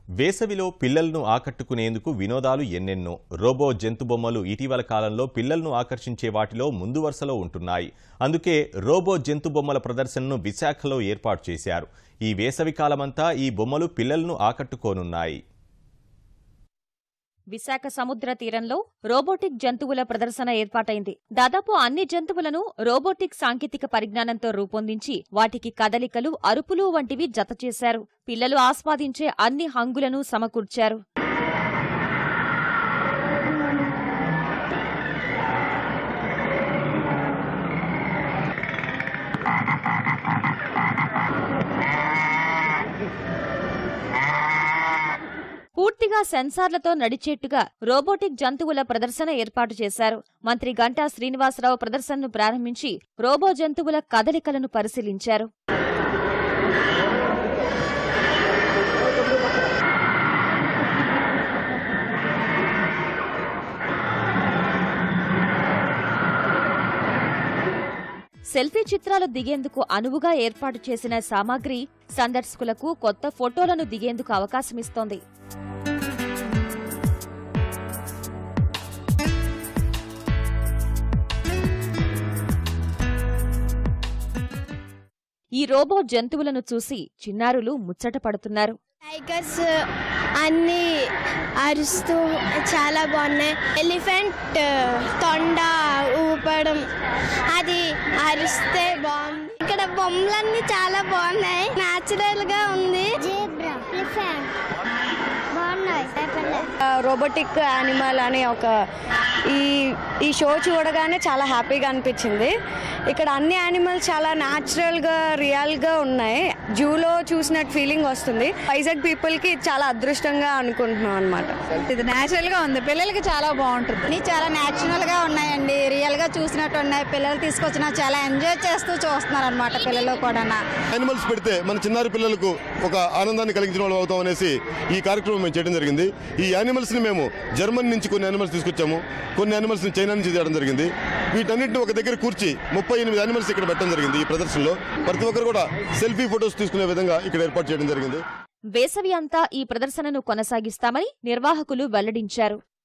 వేసవిలో పిల్లలను ఆకట్టుకునేందుకు వినోదాలు ఎన్నెన్నో రోబో జంతు బొమ్మలు ఇటీవల కాలంలో పిల్లలను ఆకర్షించే వాటిలో ముందు వరుసలో ఉంటున్నాయి అందుకే రోబో జంతు బొమ్మల ప్రదర్శనను విశాఖలో ఏర్పాటు చేశారు ఈ వేసవి కాలమంతా ఈ బొమ్మలు పిల్లలను ఆకట్టుకోనున్నాయి విశాఖ సముద్ర తీరంలో రోబోటిక్ జంతువుల ప్రదర్శన ఏర్పాటైంది దాదాపు అన్ని జంతువులను రోబోటిక్ సాంకేతిక పరిజ్ఞానంతో రూపొందించి వాటికి కదలికలు అరుపులు వంటివి జతచేశారు పిల్లలు ఆస్వాదించే అన్ని హంగులను సమకూర్చారు పూర్తిగా సెన్సార్లతో నడిచేట్టుగా రోబోటిక్ జంతువుల ప్రదర్శన ఏర్పాటు చేశారు మంత్రి గంటా శ్రీనివాసరావు ప్రదర్శనను ప్రారంభించి రోబో జంతువుల కదలికలను పరిశీలించారు సెల్ఫీ చిత్రాలు దిగేందుకు అనువుగా ఏర్పాటు చేసిన సామాగ్రి సందర్శకులకు కొత్త ఫోటోలను దిగేందుకు అవకాశమిస్తోంది ఈ రోబో జంతువులను చూసి చిన్నారులు ముచ్చట పడుతున్నారు టైగర్స్ అన్ని అరుస్తూ చాలా బాగున్నాయి ఎలిఫెంట్ తొండ ఊపడం అది అరిస్తే బాగుంది ఇక్కడ బొమ్మలన్నీ చాలా బాగున్నాయి న్యాచురల్ గా ఉంది రోబోటిక్ యానిమల్ అనే ఒక ఈ ఈ షో చూడగానే చాలా హ్యాపీగా అనిపించింది ఇక్కడ అన్ని యానిమల్స్ చాలా న్యాచురల్గా రియల్గా ఉన్నాయి జూలో చూసినట్టు ఫీలింగ్ వస్తుంది వైజాగ్ పీపుల్కి చాలా అదృష్టంగా అనుకుంటున్నాం అనమాట ఇది న్యాచురల్ గా ఉంది పిల్లలకి చాలా బాగుంటుంది అన్ని చాలా న్యాచురల్ గా ఉన్నాయండి రియల్ గా చూసినట్టు ఉన్నాయి పిల్లలు తీసుకొచ్చిన చాలా ఎంజాయ్ చేస్తూ చూస్తున్నారు అనమాట పిల్లలు కూడా యానిమల్స్ పెడితే మన చిన్నారి పిల్లలకు ఒక ఆనందాన్ని కలిగించిన వాళ్ళు అవుతాం అనేసి ఈ కార్యక్రమం మేము చేయడం జరిగింది ఈ యానిమల్స్ ని మేము జర్మనీ నుంచి కొన్ని యానిమల్స్ తీసుకొచ్చాము కొన్ని యానిమల్స్ ని చైనా నుంచి తేవడం జరిగింది వీటన్నిటిని ఒక దగ్గర కూర్చి ముప్పై ఎనిమిది యానిమల్స్ ఇక్కడ పెట్టడం జరిగింది ఈ ప్రదర్శనలో ప్రతి ఒక్కరు కూడా సెల్ఫీ ఫొటోస్ తీసుకునే విధంగా ఇక్కడ ఏర్పాటు చేయడం జరిగింది వేసవి అంతా ఈ ప్రదర్శనను కొనసాగిస్తామని నిర్వాహకులు వెల్లడించారు